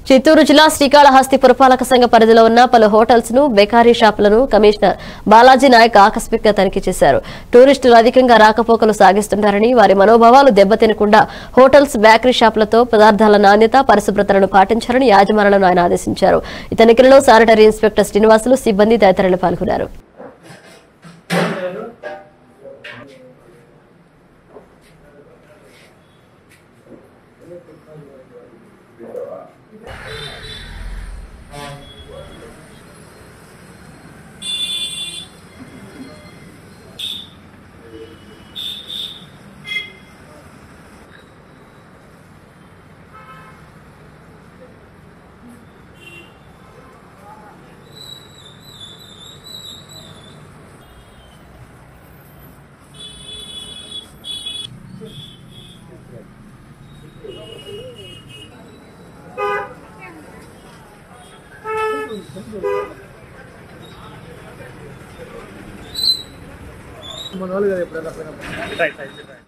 చిత్తూరు జిల్లా శ్రీకాళహస్తి పురపాలక సంఘ పరిధిలో ఉన్న పలు హోటల్స్ ను బేకారీ షాపులను కమిషనర్ బాలాజీ నాయక్ ఆకస్మికంగా తనిఖీ చేశారు టూరిస్టులు అధికంగా రాకపోకలు సాగిస్తుంటారని వారి మనోభావాలు దెబ్బతినకుండా హోటల్స్ బేకరీ షాపులతో పదార్థాల నాణ్యత పరిశుభ్రతలను పాటించాలని యాజమానులను ఆయన ఆదేశించారు ఈ తనిఖీలలో శానిటరీ ఇన్స్పెక్టర్ శ్రీనివాసులు సిబ్బంది తదితరులు పాల్గొన్నారు మన వాళ్ళు కదా ఎప్పుడైనా పోయినప్పుడు